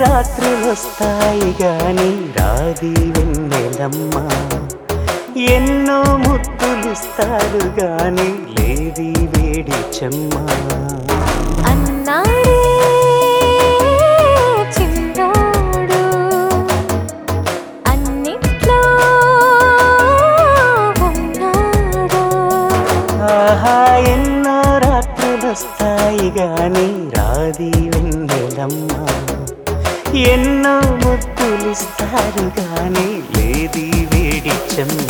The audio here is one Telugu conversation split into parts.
రాత్రులొస్తాయి గాని రాది వెన్నెలమ్మ ఎన్నో ముద్దులిస్తారు గాని లేది వేడి చెమ్మ అన్నాడే చిన్నోడు అన్నిట్లో ఉన్నాడు ఆహా ఎన్నో రాత్రులొస్తాయి గాని రాది వెన్నెలమ్మ ఎన్నో ముద్దులిస్తారు గాని లేది వేడి చెమ్మ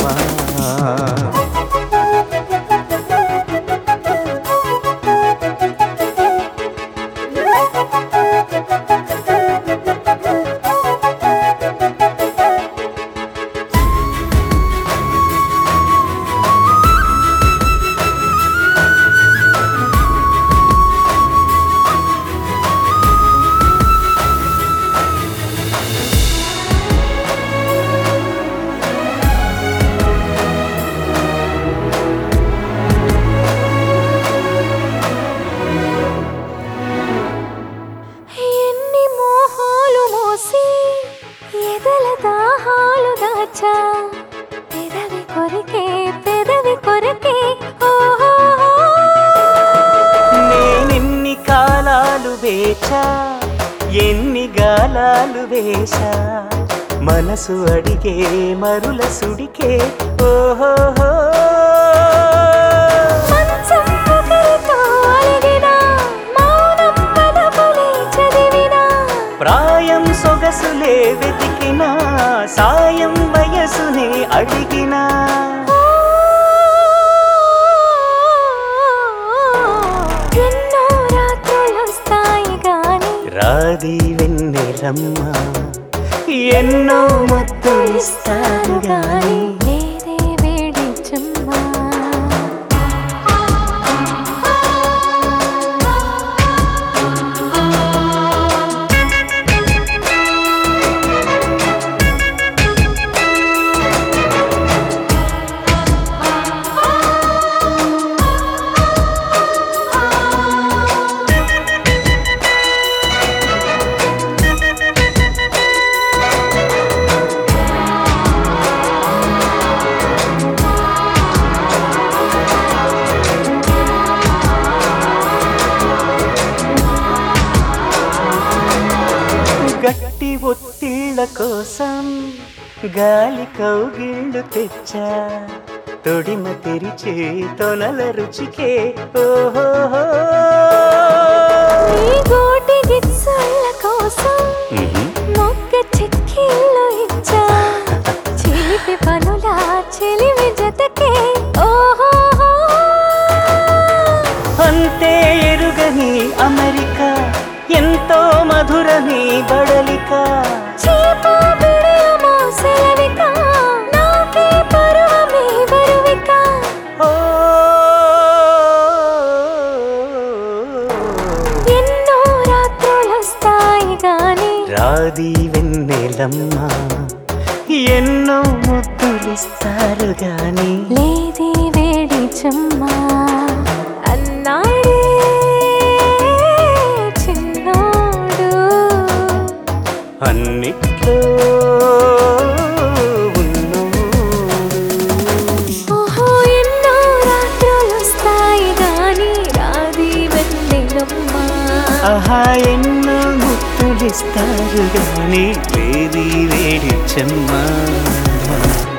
ఎన్ని మోహాలు మోసి ఎదల దాహాలు దాచా పెదవి కొరికే పెదవి కొరికే ఓహో నేనెన్ని కాలాలు వేచా ఎన్ని గాలాలు వేశా మనసు అడిగే మరుల సుడికే ఓహో మంచం ఒకరితో అలిగిన మౌనం పదములే చదివిన ప్రాయం సొగసులే వెతికినా సాయం వయసునే అడిగినా ఎన్నో రాత్రులొస్తాయి గాని రాది వెన్నెలమ్మ ఎన్నో ముద్దులిస్తారు గాని లేదే వేడి చుమ్మా గట్టి ఒత్తిళ్ళ కోసం గాలి కౌగిళ్ళు తెచ్చా తొడిమ తెరిచే తొనల రుచికే ఓహో ఈ గోటి గిచ్చుళ్ళ కోసం మొక్క చిక్కిళ్ళు ఇచ్చా చిలిపి పనుల చెలిమి జతకే ఓహో అంతే ఎరుగని అమెరికా ఎంతో మధురని బడలిక చీప బిడియమో సెలవిక నాకే పరువమే బరువిక ఓ ఎన్నో రాత్రులొస్తాయి గాని రాది వెన్నెలమ్మ ఎన్నో ముద్దులిస్తారు గాని లేది వేడి చుమ్మా అన్నాడే చిన్నోడు అన్నిట్లో ఉన్నోడు ఓహో ఎన్నో రాత్రులొస్తాయి గాని రాది వెన్నెలమ్మా ఆహా ఎన్నో ముద్దులిస్తారు గాని వేది వేడి చెమ్మ